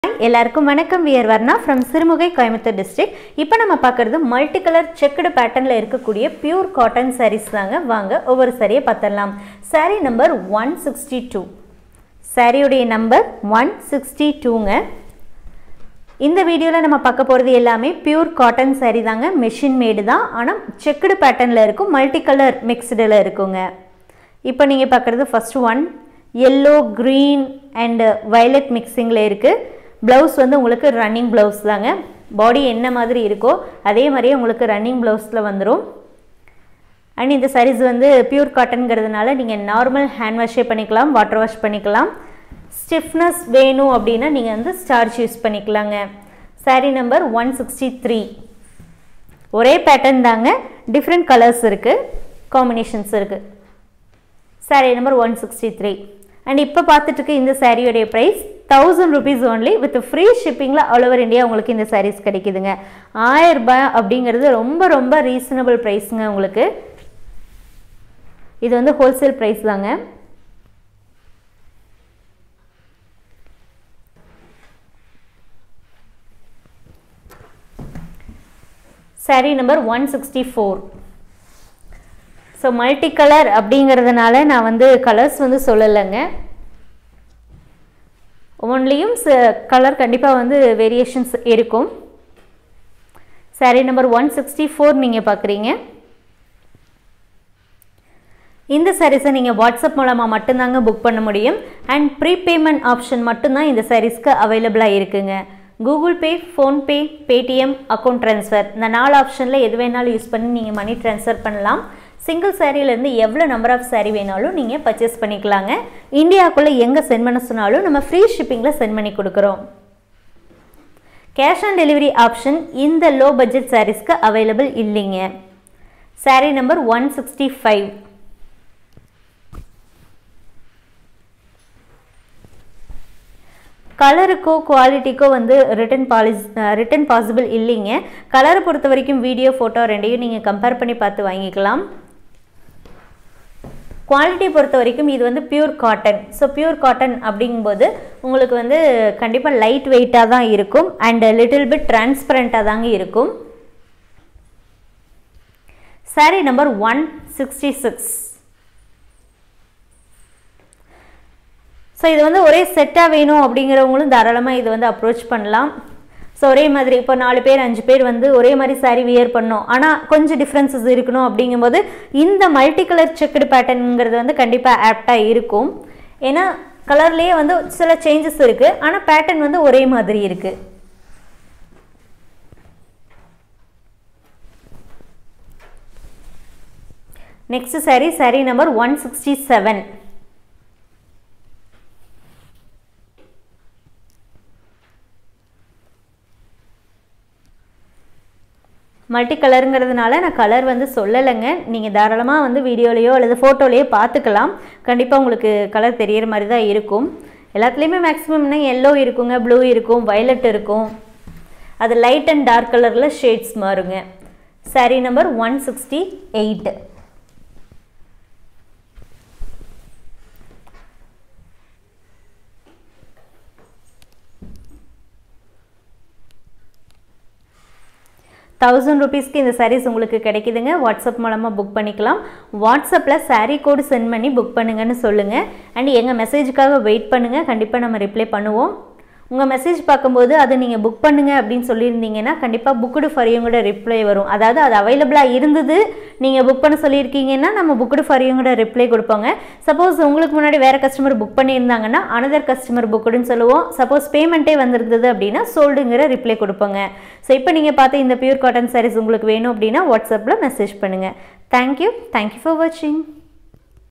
எல்லாருக்கும் வணக்கம் we are Varna from Sirumugai Coimbatore district இப்போ நம்ம பார்க்குறது மல்டி கலர் செக்குடு பேட்டர்னில் இருக்கக்கூடிய பியூர் காட்டன் sarees தாங்க வாங்க ஒவ்வொரு சாரியை பார்த்துடலாம் saree number one sixty two சாரியுடைய நம்பர் ஒன் சிக்ஸ்டி டூங்க இந்த வீடியோவில் நம்ம பார்க்க போகிறது எல்லாமே பியூர் காட்டன் saree தாங்க மெஷின் மேடு தான் ஆனால் செக்குடு பேட்டர்னில் இருக்கும் மல்டி கலர் மிக்ஸ்டில் இருக்குங்க இப்போ நீங்கள் பார்க்குறது first one yellow green and violet மிக்சிங்கில் இருக்குது ப்ளவுஸ் வந்து உங்களுக்கு ரன்னிங் ப்ளவுஸ் தாங்க பாடி என்ன மாதிரி இருக்கோ அதே மாதிரியே உங்களுக்கு ரன்னிங் ப்ளவுஸில் வந்துடும் அண்ட் இந்த sarees வந்து பியூர் காட்டன்ங்கிறதுனால நீங்கள் நார்மல் ஹேண்ட் வாஷே பண்ணிக்கலாம் வாட்டர் வாஷ் பண்ணிக்கலாம் ஸ்டிஃப்னஸ் வேணும் அப்படின்னா நீங்கள் வந்து ஸ்டார்ச் யூஸ் பண்ணிக்கலாங்க saree number one sixty three ஒரே பேட்டர்ன் தாங்க டிஃப்ரெண்ட் கலர்ஸ் இருக்குது காம்பினேஷன்ஸ் இருக்குது saree number one sixty three and இப்போ பார்த்துட்டு இருக்க இந்த சாரியோடைய price thousand rupees only with free ஷிப்பிங்கில் ஆல் ஓவர் இந்தியா உங்களுக்கு இந்த sarees கிடைக்குதுங்க ஆயிரம் ரூபாய் அப்படிங்கிறது ரொம்ப ரொம்ப ரீசனபிள் ப்ரைஸுங்க உங்களுக்கு இது வந்து ஹோல்சேல் ப்ரைஸ் தாங்க saree number one sixty four so multi colour அப்படிங்கிறதுனால நான் வந்து கலர்ஸ் வந்து சொல்லலைங்க ஒன்லியும் கலர் கண்டிப்பாக வந்து வேரியேஷன்ஸ் இருக்கும் saree number one sixty four நீங்கள் பார்க்குறீங்க இந்த சாரீஸை நீங்கள் வாட்ஸ்அப் மூலமாக மட்டும்தாங்க புக் பண்ண முடியும் அண்ட் ப்ரீபேமெண்ட் ஆப்ஷன் மட்டும்தான் இந்த சாரீஸ்க்கு அவைலபிளாக இருக்குங்க Google Pay PhonePe Paytm account transfer இந்த நாலு ஆப்ஷனில் எது வேணாலும் யூஸ் பண்ணி நீங்கள் மணி ட்ரான்ஸ்ஃபர் பண்ணலாம் சிங்கிள் சாரியிலேருந்து எவ்வளோ நம்பர் ஆஃப் சாரீ வேணாலும் நீங்கள் பர்ச்சேஸ் பண்ணிக்கலாங்க இந்தியாவுக்குள்ளே எங்கே சென்ட் பண்ண சொன்னாலும் நம்ம ஃப்ரீ ஷிப்பிங்கில் சென்ட் பண்ணி கொடுக்குறோம் கேஷ் ஆன் டெலிவரி ஆப்ஷன் இந்த லோ பட்ஜெட் சாரீஸ்க்கு அவைலபிள் இல்லைங்க saree number one sixty five கலருக்கோ குவாலிட்டிக்கோ வந்து ரிட்டன் பாலிஸ் ரிட்டன் பாசிபிள் இல்லைங்க கலரை பொறுத்த வரைக்கும் வீடியோ ஃபோட்டோ ரெண்டையும் நீங்கள் கம்பேர் பண்ணி பார்த்து வாங்கிக்கலாம் குவாலிட்டி பொறுத்த வரைக்கும் இது வந்து pure cotton so pure cotton அப்படிங்கும்போது உங்களுக்கு வந்து கண்டிப்பாக லைட் வெயிட்டாக தான் இருக்கும் அண்ட் லிட்டில் பிட் டிரான்ஸ்பரண்ட்டாக தாங்க இருக்கும் saree number one sixty six so இது வந்து ஒரே செட்டாக வேணும் அப்படிங்கிறவங்களும் தாராளமாக இது வந்து அப்ரோச் பண்ணலாம் ஸோ ஒரே மாதிரி இப்போ நாலு பேர் அஞ்சு பேர் வந்து ஒரே மாதிரி சாரீ வியர் பண்ணோம் ஆனால் கொஞ்சம் டிஃப்ரென்சஸ் இருக்கணும் அப்படிங்கும்போது இந்த மல்டி கலர் செக்குடு பேட்டர்னுங்கிறது வந்து கண்டிப்பாக ஆப்டாக இருக்கும் ஏன்னா கலர்லேயே வந்து சில சேஞ்சஸ் இருக்குது ஆனால் பேட்டர்ன் வந்து ஒரே மாதிரி இருக்குது next saree saree number one sixty seven multi கலருங்கிறதுனால நான் கலர் வந்து சொல்லலைங்க நீங்கள் தாராளமாக வந்து வீடியோலேயோ அல்லது ஃபோட்டோலேயோ பார்த்துக்கலாம் கண்டிப்பாக உங்களுக்கு கலர் தெரியிற மாதிரி தான் இருக்கும் எல்லாத்துலேயுமே மேக்ஸிமம்னா எல்லோ இருக்குங்க ப்ளூ இருக்கும் வயலட் இருக்கும் அது லைட் அண்ட் டார்க் கலரில் ஷேட்ஸ் மாறுங்க saree number one sixty eight thousand ருபீஸ்க்கு இந்த சாரீஸ் உங்களுக்கு கிடைக்குதுங்க வாட்ஸ்அப் மூலமாக புக் பண்ணிக்கலாம் வாட்ஸ்அப்பில் சாரீ கோடு சென்ட் பண்ணி புக் பண்ணுங்கன்னு சொல்லுங்கள் அண்ட் எங்கள் மெசேஜுக்காக வெயிட் பண்ணுங்கள் கண்டிப்பாக நம்ம ரிப்ளை பண்ணுவோம் உங்கள் மெசேஜ் பார்க்கும்போது அதை நீங்கள் புக் பண்ணுங்கள் அப்படின்னு சொல்லியிருந்தீங்கன்னா கண்டிப்பாக புக்குடு ஃபாரியோங்கூட ரிப்ளை வரும் அதாவது அது அவைலபிளாக இருந்தது நீங்கள் புக் பண்ண சொல்லியிருக்கீங்கன்னா நம்ம புக்குடு ஃபாரியோங்கூட ரிப்ளை கொடுப்போங்க சப்போஸ் உங்களுக்கு முன்னாடி வேறு கஸ்டமர் புக் பண்ணியிருந்தாங்கன்னா அனதர் கஸ்டமர் புக்குடுன்னு சொல்லுவோம் சப்போஸ் பேமெண்ட்டே வந்திருந்தது அப்படின்னா சோல்டுங்கிற ரிப்ளை கொடுப்போங்க ஸோ இப்போ நீங்கள் பார்த்து இந்த பியூர் காட்டன் சாரீஸ் உங்களுக்கு வேணும் அப்படின்னா வாட்ஸ்அப்பில் மெசேஜ் பண்ணுங்கள் தேங்க்யூ தேங்க்யூ ஃபார் வாட்சிங்